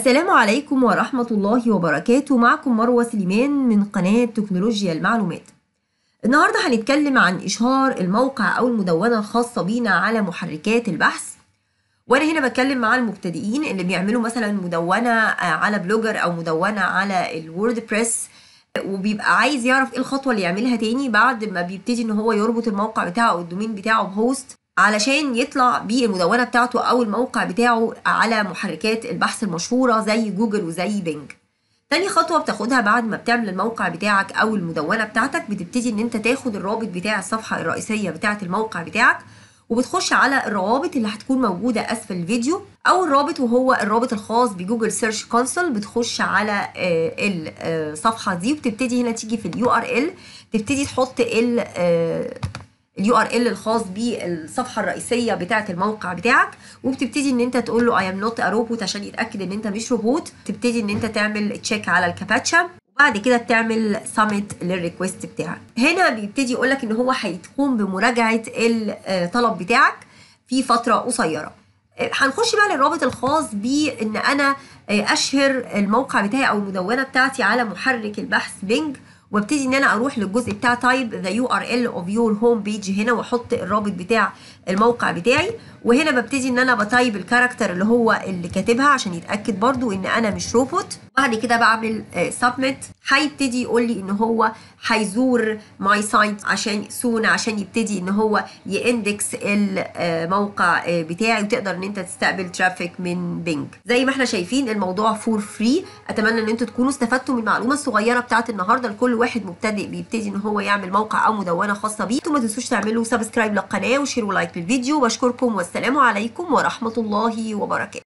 السلام عليكم ورحمة الله وبركاته معكم مروة سليمان من قناة تكنولوجيا المعلومات النهاردة هنتكلم عن إشهار الموقع أو المدونة الخاصة بينا على محركات البحث وأنا هنا بتكلم مع المبتدئين اللي بيعملوا مثلا مدونة على بلوجر أو مدونة على الووردبريس وبيبقى عايز يعرف ايه الخطوة اللي يعملها تاني بعد ما بيبتدي ان هو يربط الموقع بتاعه او الدومين بتاعه بهوست علشان يطلع بيه المدونة بتاعته أو الموقع بتاعه على محركات البحث المشهورة زي جوجل وزي بينج تاني خطوة بتاخدها بعد ما بتعمل الموقع بتاعك أو المدونة بتاعتك بتبتدي إن أنت تاخد الرابط بتاع الصفحة الرئيسية بتاعة الموقع بتاعك وبتخش على الروابط اللي هتكون موجودة أسفل الفيديو أو الرابط وهو الرابط الخاص بجوجل سيرش كونسول بتخش على الصفحة دي وبتبتدي هنا تيجي في اليو ار ال تبتدي تحط ال اليو ار ال الخاص بالصفحه الرئيسيه بتاعه الموقع بتاعك وبتبتدي ان انت تقول له اي ام نوت ا روبوت عشان يتاكد ان انت مش روبوت تبتدي ان انت تعمل تشيك على الكابتشا وبعد كده بتعمل سمت للريكوست بتاعك هنا بيبتدي يقول لك ان هو هيقوم بمراجعه الطلب بتاعك في فتره قصيره هنخش بقى للرابط الخاص بان انا اشهر الموقع بتاعي او المدونه بتاعتي على محرك البحث بينج وابتدي ان انا اروح للجزء بتاع تايب ذا يو ار ال اوف يور هوم بيج هنا واحط الرابط بتاع الموقع بتاعي وهنا ببتدي ان انا بتايب الكاركتر اللي هو اللي كاتبها عشان يتاكد برضو ان انا مش روبوت بعد كده بعمل سبميت هيبتدي يقول لي ان هو هيزور ماي سايت عشان سون عشان يبتدي ان هو ياندكس الموقع بتاعي وتقدر ان انت تستقبل ترافيك من بينج زي ما احنا شايفين الموضوع فور فري اتمنى ان انتوا تكونوا استفدتوا من المعلومه الصغيره بتاعت النهارده لكل واحد مبتدئ بيبتدي ان هو يعمل موقع او مدونه خاصه بيه وما تنسوش تعملوا سبسكرايب للقناه وشير ولايك للفيديو بشكركم والسلام عليكم ورحمه الله وبركاته